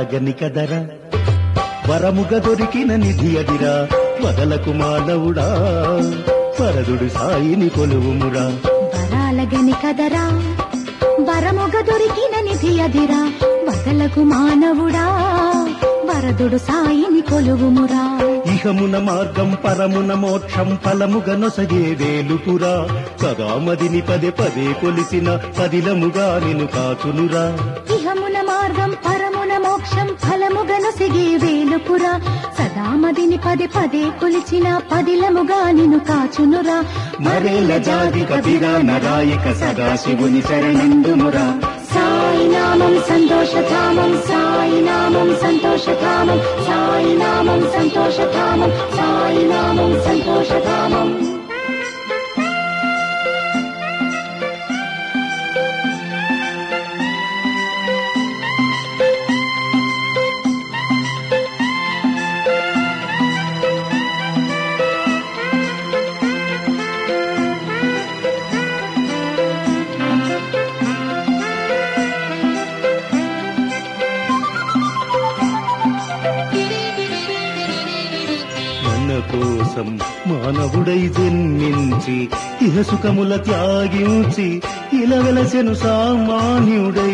వరాలగని కదరా వరముగ దొరికిన నిధి అదిరా వదలకు మానవుడా వరదుడు సాయిని కొలువుమురా వరాలగని కదరా వరముగ దొరికిన నిధి అదిరా వదలకు మానవుడా వరదుడు సాయిని కొలువుమురా ఇహమున మార్గం పరమున మోక్షం ఫలముగ నొసగే వేలుపురా సదామదిని పదే పదే కొలిసిన పదిలముగా నిన్ను కాచునురా ఇహమున మార్గం పరమున మోక్షం ఫలముగను సిగే వేలుపురా సదామదిని పదే పదే కొలిచిన పదిలముగా నిన్ను కాచునురా మరేల జాతి కపిరా నరాయక సదాశివుని శరణందుమురా సాయి నామం సంతోషధామం సాయి నామం సంతోషధామం సాయి నామం సంతోషధామం సాయి నామం సంతోషధామం మన కోసం మానవుడై జన్మించి ఇహ సుఖముల త్యాగించి ఇలా వెలసెను సామాన్యుడై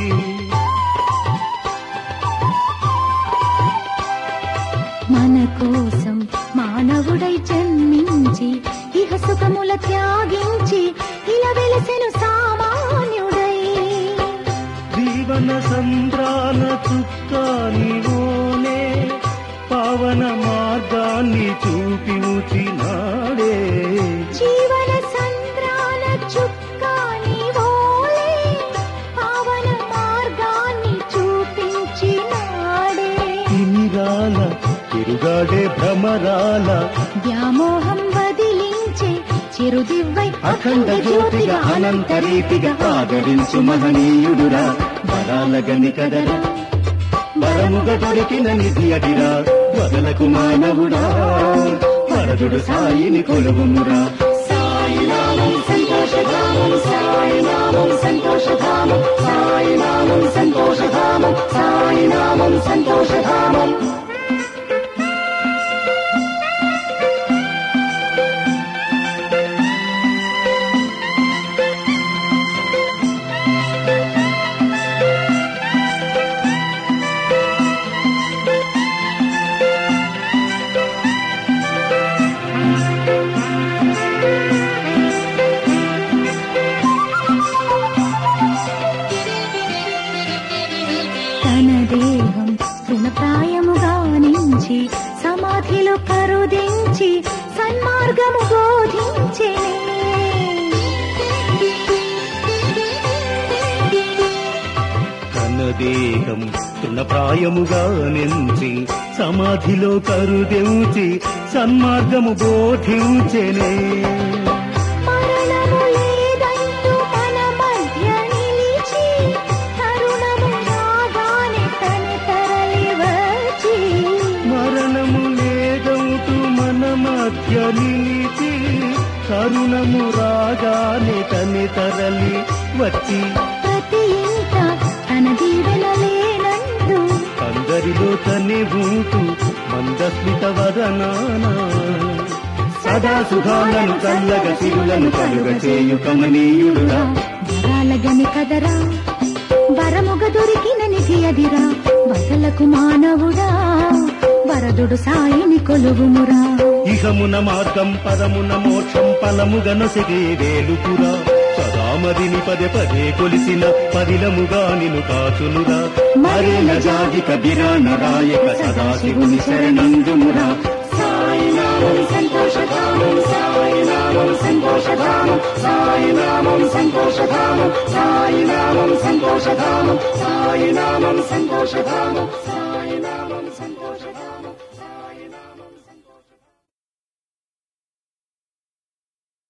మన కోసం మానవుడై జన్మించి ఇహ సుఖముల త్యాగించి ఇలా వెలసెను సామాన్యుడై జీవన సంద్రాన చుక్కానివోనే పావన మార్గాన్ని చూపి ఉచినాడే జీవన సంద్రాన చుక్కాని ఓలే పావన మార్గాన్ని చూపించినాడే తిమిరాల తిరుగాడే భ్రమరాల వ్యామోహం వదిలించే చిరుదివ్వై అఖండ జ్యోతిగా అనంత రీతిగా ఆదరించు మహనీయుడురా వరాలగని కదరా వరముగ దొరికిన నిధి అదిరా వదలకు మానవుడా వరదుడు సాయిని కొలువుమురా సాయి నామం సంతోషధామం సాయి నామం సంతోషధామం సాయి నామం సంతోషధామం సాయి నామం సంతోషధామం తన దేహం తృణప్రాయముగా నుంచి సమాధిలో కరుదించి సన్మార్గము బోధించే తన దేహం తృణప్రాయముగా నెంచి సమాధిలో కరుదెంచి సన్మార్గము బోధించెనే మరణము లేదంటూ మన మధ్య నిలిచి తరుణము రాగానే తన తరలి వచ్చి మరణము లేదవుతూ మన మధ్య నిలిచి కరుణము రాగానే తని తరలి వచ్చి ప్రతి ఇంట తన దీవెన లేనంటూ అందరిలో తనే ఉంటూ మందస్మిత వదనానా సదా సుఖాలను చల్లగ సిరులను కలుగ చేయు కమనీయుడురా వరాలగని కదరా వరముగ దొరికిన నిధి అదిరా వదలకు మానవుడా వరదుడు సాయిని కొలువుమురా ఇహమున మార్గం పరమున మోక్షం ఫలముగనొసగే వేలుపురా సదామదిని పదే పదే కొలిసిన పదిలముగా నిను కాచునురా మరేల జాతి కబిరా నరాయక సదాశివుని శరణందుమురా సాయి నామం సంతోషధామం సాయి నామం సంతోషధామం సాయి నామం సంతోషధామం సాయి నామం సంతోషధామం సాయి నామం సంతోషధామం